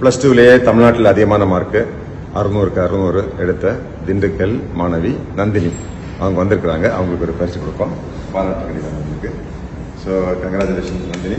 Plus டூலேயே தமிழ்நாட்டில் அதிகமான mark அறுநூறுக்கு அறுநூறு எடுத்த திண்டுக்கல் மாணவி நந்தினி அவங்க வந்திருக்கிறாங்க அவங்களுக்கு ஒரு பரிசு கொடுப்போம் பாராட்டு கடிதம் அவங்களுக்கு so congratulation Nandini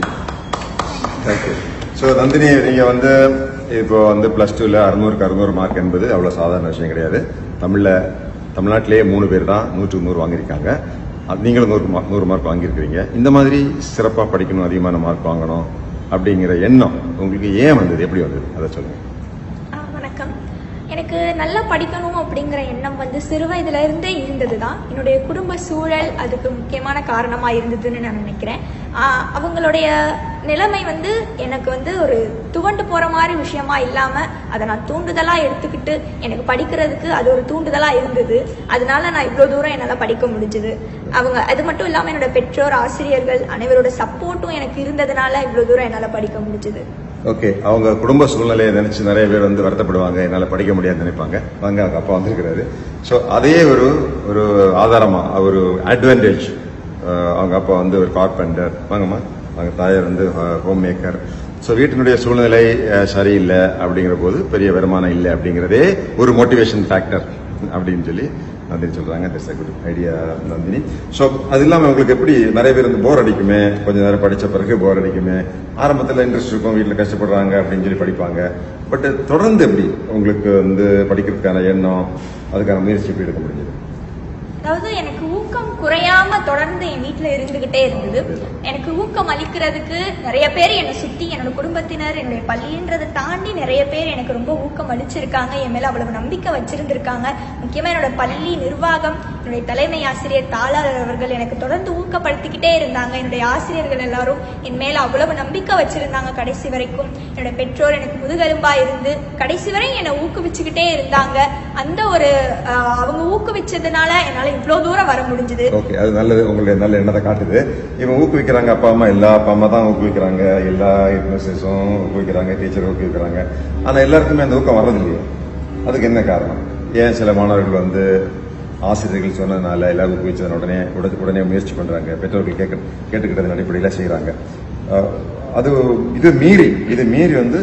thank you so Nandini நீங்கள் வந்து இப்போ வந்து ப்ளஸ் டூவில் அறுநூறுக்கு அறுநூறு மார்க் என்பது அவ்வளோ சாதாரண விஷயம் கிடையாது தமிழில் தமிழ்நாட்டிலேயே மூணு பேர் தான் நூற்றுக்கு நூறு வாங்கியிருக்காங்க அது நீங்களும் நூறு மார்க் நூறு மார்க் வாங்கியிருக்கிறீங்க இந்த மாதிரி சிறப்பாக படிக்கணும் அதிகமான மார்க் வாங்கணும் அப்படிங்கிற எண்ணம் உங்களுக்கு ஏன் வந்தது எப்படி வந்தது அதை சொல்லுங்கள் ஆ, வணக்கம் எனக்கு நல்லா படிக்கணும் அப்படிங்கிற எண்ணம் வந்து சிறு வயதுல இருந்தே இருந்தது தான் என்னுடைய குடும்ப சூழல் அதுக்கு முக்கியமான காரணமா இருந்ததுன்னு நான் நினைக்கிறேன் ஆ, அவங்களுடைய நிலைமை வந்து எனக்கு வந்து ஒரு துவண்டு போற மாதிரி விஷயமா இல்லாம அதை நான் தூண்டுதலா எடுத்துக்கிட்டு எனக்கு படிக்கிறதுக்கு அது ஒரு தூண்டுதலா இருந்தது அதனால நான் இவ்வளவு தூரம் என்னால படிக்க முடிஞ்சது அவங்க அது மட்டும் இல்லாம என்னோட பெற்றோர் ஆசிரியர்கள் அனைவரோட சப்போர்ட்டும் எனக்கு இருந்ததுனால இவ்வளவு தூரம் என்னால படிக்க முடிஞ்சது ஓகே அவங்க குடும்ப சூழ்நிலையை நினைச்சு நிறைய பேர் வந்து வருத்தப்படுவாங்க என்னால் படிக்க முடியாதுன்னு நினைப்பாங்க வாங்க அவங்க அப்பா வந்திருக்கிறாரு ஸோ அதே ஒரு ஒரு ஆதாரமா ஒரு அட்வான்டேஜ் அவங்க அப்பா வந்து ஒரு கார்பெண்டர் வாங்கம்மா அவங்க தாயார் வந்து ஹோம் மேக்கர் ஸோ வீட்டினுடைய சூழ்நிலை அஹ், சரியில்லை அப்படிங்கிற போது பெரிய வருமானம் இல்லை அப்படிங்கிறதே ஒரு மோட்டிவேஷன் ஃபேக்டர் அப்படின்னு சொல்லி நந்தினி சொல்றாங்க that's a good idea Nandini so அது இல்லாமல் உங்களுக்கு எப்படி நிறைய பேர் வந்து போர் அடிக்குமே கொஞ்ச நேரம் படிச்ச பிறகு போர் அடிக்குமே ஆரம்பத்தில் இன்ட்ரெஸ்ட் இருக்கும் வீட்டில் கஷ்டப்படுறாங்க அப்படின்னு சொல்லி படிப்பாங்க பட் தொடர்ந்து எப்படி உங்களுக்கு வந்து படிக்கிறதுக்கான எண்ணம் அதுக்கான முயற்சி எப்படி எடுக்க முடிஞ்சது அதாவது எனக்கு ஊக்கம் குறையாம தொடர்ந்து என் வீட்ல இருந்துகிட்டே இருந்தது எனக்கு ஊக்கம் அளிக்கிறதுக்கு நிறைய பேர் என்னை சுத்தி என்னோட குடும்பத்தினர் என்னுடைய பள்ளின்றதை தாண்டி நிறைய பேர் எனக்கு ரொம்ப ஊக்கம் அளிச்சிருக்காங்க என் மேல அவ்வளவு நம்பிக்கை வச்சிருந்திருக்காங்க முக்கியமா என்னோட பள்ளி நிர்வாகம் என்னுடைய தலைமை ஆசிரியர் தாளாளர் அவர்கள் எனக்கு தொடர்ந்து ஊக்கப்படுத்திக்கிட்டே இருந்தாங்க என்னுடைய ஆசிரியர்கள் எல்லாரும் என் மேல அவ்வளவு நம்பிக்கை வச்சிருந்தாங்க கடைசி வரைக்கும் என்னோட பெற்றோர் எனக்கு முதுகெலும்பா இருந்து கடைசி வரை என்னை ஊக்குவிச்சுக்கிட்டே இருந்தாங்க அந்த ஒரு ஆஹ், அவங்க ஊக்குவிச்சதுனால என்னால இவ்வளவு தூரம் வர முடிஞ்சது ஓகே அது நல்லது உங்களுடைய நல்ல எண்ணத்தை காட்டுது இவன் ஊக்குவிக்கிறாங்க அப்பா அம்மா எல்லா அப்பா அம்மா தான் ஊக்குவிக்கிறாங்க எல்லா இன்வெஸ்டர்ஸும் ஊக்குவிக்கிறாங்க டீச்சர் ஊக்குவிக்கிறாங்க ஆனா எல்லாருக்குமே அந்த ஊக்கம் வர்றதில்லையே அதுக்கு என்ன காரணம் ஏன் சில மாணவர்கள் வந்து ஆசிரியர்கள் சொன்னதுனால எல்லாரும் ஊக்குவிச்சதன் உடனே உடனே உடனே முயற்சி பண்றாங்க பெற்றோர்கள் கேட்க கேட்டுக்கிட்டதன் அடிப்படையில் செய்யறாங்க அஹ், அது இது மீறி இது மீறி வந்து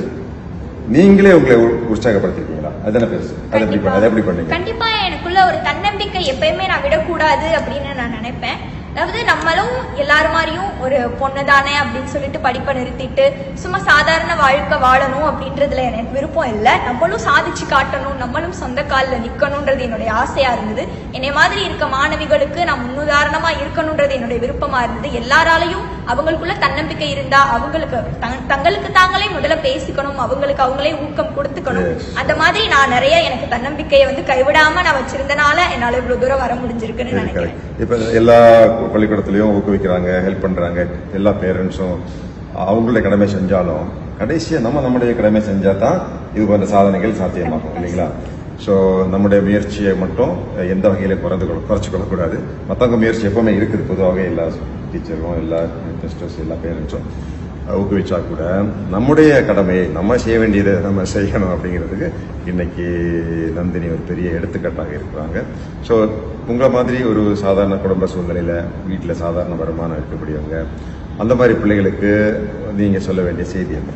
நீங்களே உங்களை உ- உற்சாகப்படுத்திருக்கீங்களா அதுதானே பெருசு அதை எப்படி பண்ண- அதை எப்படி பண்ணீங்க கண்டிப்பா எனக்குள்ள ஒரு தன்னம்பிக்கை எப்பயுமே நான் விடக்கூடாது அப்படின்னு நான் நினைப்பேன் அதாவது நம்மளும் எல்லாரும் மாதிரியும் ஒரு பொண்ணு தானே அப்படின்னு சொல்லிட்டு படிப்பை நிறுத்திட்டு சும்மா சாதாரண வாழ்க்கை வாழணும் அப்படின்றதுல எனக்கு விருப்பம் இல்லை நம்மளும் சாதிச்சு காட்டணும் நம்மளும் சொந்த காலில் நிக்கணும்ன்றது என்னுடைய ஆசையா இருந்தது என்னை மாதிரி இருக்க மாணவிகளுக்கு நான் முன்னுதாரணமா இருக்கணும்ன்றது என்னுடைய விருப்பமா இருந்தது எல்லாராலையும் அவங்களுக்குள்ள தன்னம்பிக்கை இருந்தா அவங்களுக்கு தங்- தங்களுக்கு தாங்களே முதல்ல பேசிக்கணும் அவங்களுக்கு அவங்களே ஊக்கம் கொடுத்துக்கணும் Yes. அந்த மாதிரி நான் நிறைய எனக்கு தன்னம்பிக்கையை வந்து கைவிடாம நான் வச்சிருந்தனால என்னால இவ்வளவு தூரம் வர முடிஞ்சிருக்குன்னு Very நினைக்கிறேன் correct. இப்ப எல்லா பள்ளிக்கூடத்திலையும் ஊக்குவிக்கிறாங்க ஹெல்ப் பண்றாங்க எல்லா பேரண்ட்ஸும் அவங்களுடைய கடமை செஞ்சாலும் கடைசியா நம்ம நம்முடைய கடமை செஞ்சா தான் இது போன்ற சாதனைகள் சாத்தியமாகும் இல்லைங்களா ஸோ நம்முடைய முயற்சியை மட்டும் எந்த வகையில குறைந்து கொள்ள குறைச்சு கொள்ளக்கூடாது மற்றவங்க முயற்சி எப்பவுமே இருக்குது பொதுவாக எல்லா டீச்சரும் எல்லா டெஸ்டர்ஸ் எல்லா பேரண்ட்ஸும் ஊக்குவிச்சா கூட நம்முடைய கடமையை நம்ம செய்ய வேண்டியதை நம்ம செய்யணும் அப்படிங்கிறதுக்கு இன்னைக்கு நந்தினி ஒரு பெரிய எடுத்துக்காட்டாக இருக்கிறாங்க ஸோ உங்களை மாதிரி ஒரு சாதாரண குடும்ப சூழ்நிலையில வீட்டில் சாதாரண வருமானம் இருக்கக்கூடியவங்க அந்த மாதிரி பிள்ளைகளுக்கு நீங்க சொல்ல வேண்டிய செய்தி என்ன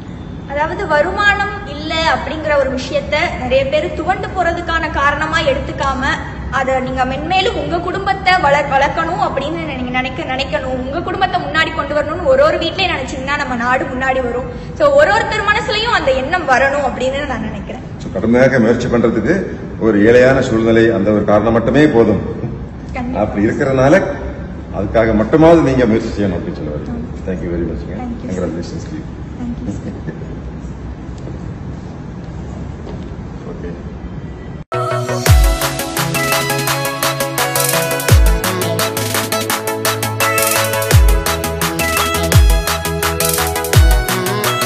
அதாவது வருமானம் இல்ல அப்படிங்கிற ஒரு விஷயத்த நிறைய பேர் துவண்டு போறதுக்கான காரணமா எடுத்துக்காம அதை நீங்க மென்மேலும் உங்க குடும்பத்தை வளர் வளர்க்கணும் அப்படின்னு நீங்க நினைக்க நினைக்கணும் உங்க குடும்பத்தை முன்னாடி கொண்டு வரணும்னு ஒரு ஒரு வீட்லயும் நினைச்சீங்கன்னா நம்ம நாடு முன்னாடி வரும் சோ ஒரு ஒருத்தர் மனசுலயும் அந்த எண்ணம் வரணும் அப்படின்னு நான் நினைக்கிறேன் ஸோ கடுமையாக முயற்சி பண்றதுக்கு ஒரு ஏழையான சூழ்நிலை அந்த ஒரு காரணம் மட்டுமே போதும் கண்டிப்பா. அப்படி இருக்கிறதுனால அதுக்காக மட்டுமாவது நீங்க முயற்சி செய்யணும் அப்படின்னு சொல்லுவாரு thank you very much Thank you, sir. Congratulations Thank you, sir. Okay